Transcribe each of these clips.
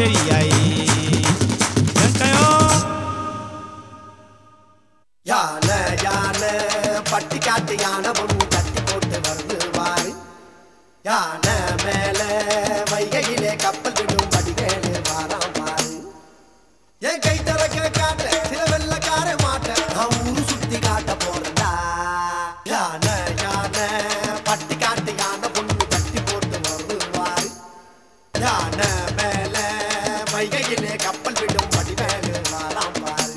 பெரியாயி வெங்காயோ யானை யானை பட்டி காட்டு யானை பொண்ணு கட்டி போட்டு வருது வாரு யானை மேல வைகையிலே கப்பல் விடும் வடிவேலு வாராம் பாரு என் கை திறக்க காட்ட சில வெள்ளக்கார மாட்ட நான் ஊரு சுத்தி காட்ட போறேன்டா யானை யானை பட்டி காட்டு யானை பொண்ணு கட்டி போட்டு வருது வாரு யானை மேல வைகையிலே கப்பல் விடும் வடிவேலு வாராம் பாரு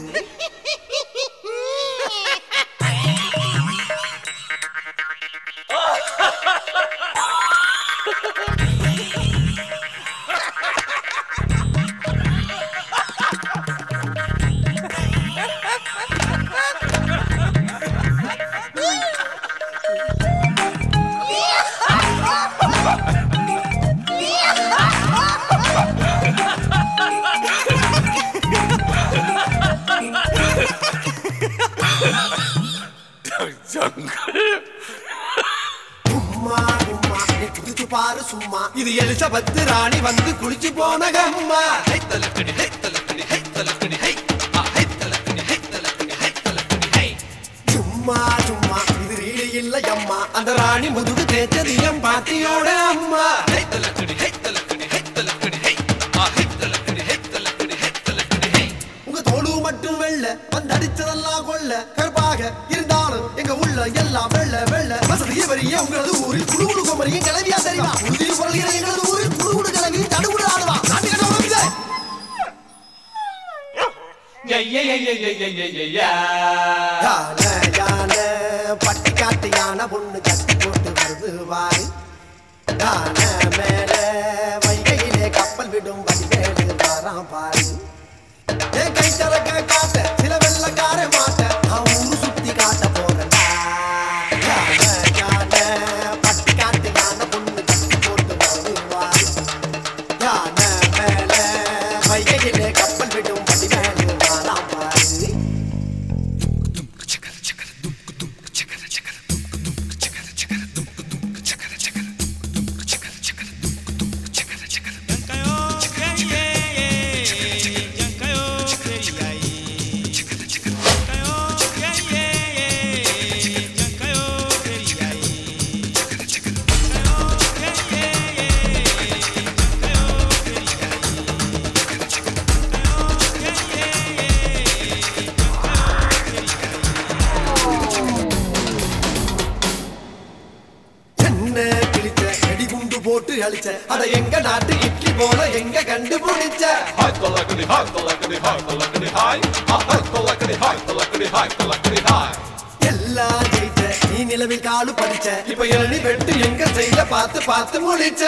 சும்மா சும்மா நீ குதிச்சு பாரு சும்மா இது எலிசபெத் ராணி வந்து குளிச்சு போன கம்மா சும்மா சும்மா இது ரீடு இல்ல அம்மா அந்த ராணி முதுகு தேய்ச்சது என் பாட்டியோட அம்மா உங்க தோடு மட்டும் வெள்ள வந்து அடிச்சதெல்லாம் கொள்ள கருப்பாக இருந்தாலும் எங்க உள்ள எல்லாம் வெள்ள வெள்ள வசதி வரிய உங்களது ஊரில் குடுகுடு குமரியும் கிளவியா தெரியுமா உறுதியில் குரல்கிற எங்களது ஊரில் குடுகுடு கிளவி தடுகுடு ஆடுவா நாட்டுக்கு என்ன உணர்ந்து? யானை யானை பட்டி காட்டு யானை பொண்ணு கட்டி போட்டு வருது வாரு யானை மேல வைகையிலே கப்பல் விடும் வடிவேலு வாராம் பாரு என் கை திறக்க காட்ட சில வெள்ளக்கார மாட்ட நான் ஊரு சுத்தி காட்ட போறேன்டா யானை யானை பட்டி காட்டு யானை பொண்ணு கட்டி போட்டு வருது வாரு யானை மேல வைகையிலே கப்பல் விடும் வடிவேலு வாராம் பாரு வெங்காயோ ஏ ஏ ஏ வெங்காயோ பெரியாயி வெங்காயோ ஏ ஏ ஏ வெங்காயோ பெரியாயி வெங்காயோ ஏ ஏ ஏ வெங்காயோ பெரியாயி என்ன கிழிச்ச வெடிகுண்டு போட்டு அழிச்ச அட எங்க நாட்டு இட்லி போல எங்க கண்டுபிடிச்ச எல்லாம் ஜெயிச்ச நீ நிலவில் காலு படிச்ச இப்ப இளநி வெட்டு எங்க செய்ய பார்த்து பார்த்து முடிச்ச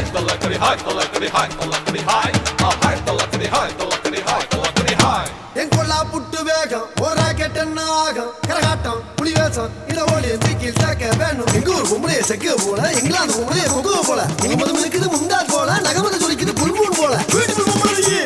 என் கொல்லா புட்டு வேகம் ஒரு ராக்கெட் என்ன ஆகும் கரகாட்டம் புலி வேஷம் இத ஓடி சீக்கில் சேர்க்க வேணும் எங்க ஊர் பொம்பளைய செக்க போல இங்கிலாந்து பொம்பளைய பொங்குவ போல நீ மதம் இருக்குது முந்தால் போல நகமத சொல்லிக்குது புல்பூன் போல வீட்டு பொம்பளையே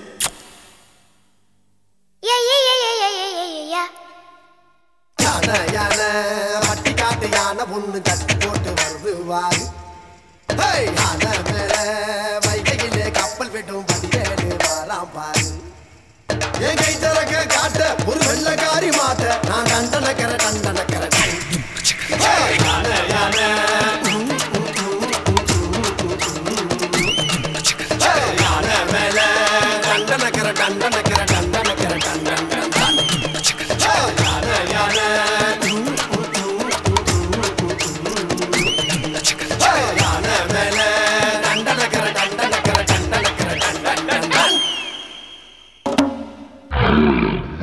Yeah, yeah, yeah, yeah, yeah, yeah, yeah, yeah, yeah. யானை யானை பட்டி காட்டு யானை பொண்ணு கட்டி போட்டு வருது வாரு ஹேய், யானை மேல வைகையிலே கப்பல் விடும் படிவேடு வாராம் பாரு என் கை திறக்க காட்ட ஒரு வெள்ளக்காரி மாட்ட நான் டண்டனக்கர டண்டனக்கர ஹேய், யானை யானை ஹேய், யானை மேல டண்டனக்கர டண்டனக்கர டண்டனக்கர டண்டன் டண்டன் ஹேய், யானை யானை ஹேய், யானை மேல டண்டனக்கர டண்டனக்கர டண்டனக்கர டண்டன் டண்டன்